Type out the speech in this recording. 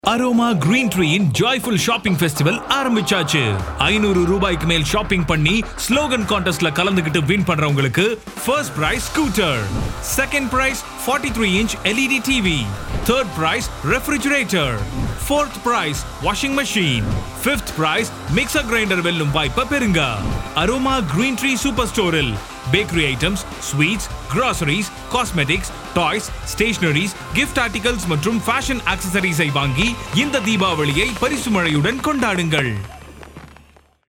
aroma Green ட்ரீயின் joyful shopping festival ஆரம்பிச்சாச்சு ஐநூறு ரூபாய்க்கு மேல் ஷாப்பிங் பண்ணி ஸ்லோகன் கான்டெஸ்ட்ல கலந்துகிட்டு வின் பண்றவங்களுக்கு first prize scooter second prize 43 three inch LED TV third prize refrigerator fourth prize washing machine fifth prize mixer grinder வெல்லும் வாய்ப்பை பெறுங்க அரோமா கிரீன் ட்ரீ சூப்பர் ஸ்டோரில் bakery items sweets groceries cosmetics toys stationeries gift articles மற்றும் fashion ஆக்சசரிஸை வாங்கி இந்த தீபாவளியை பரிசு மழையுடன் கொண்டாடுங்கள்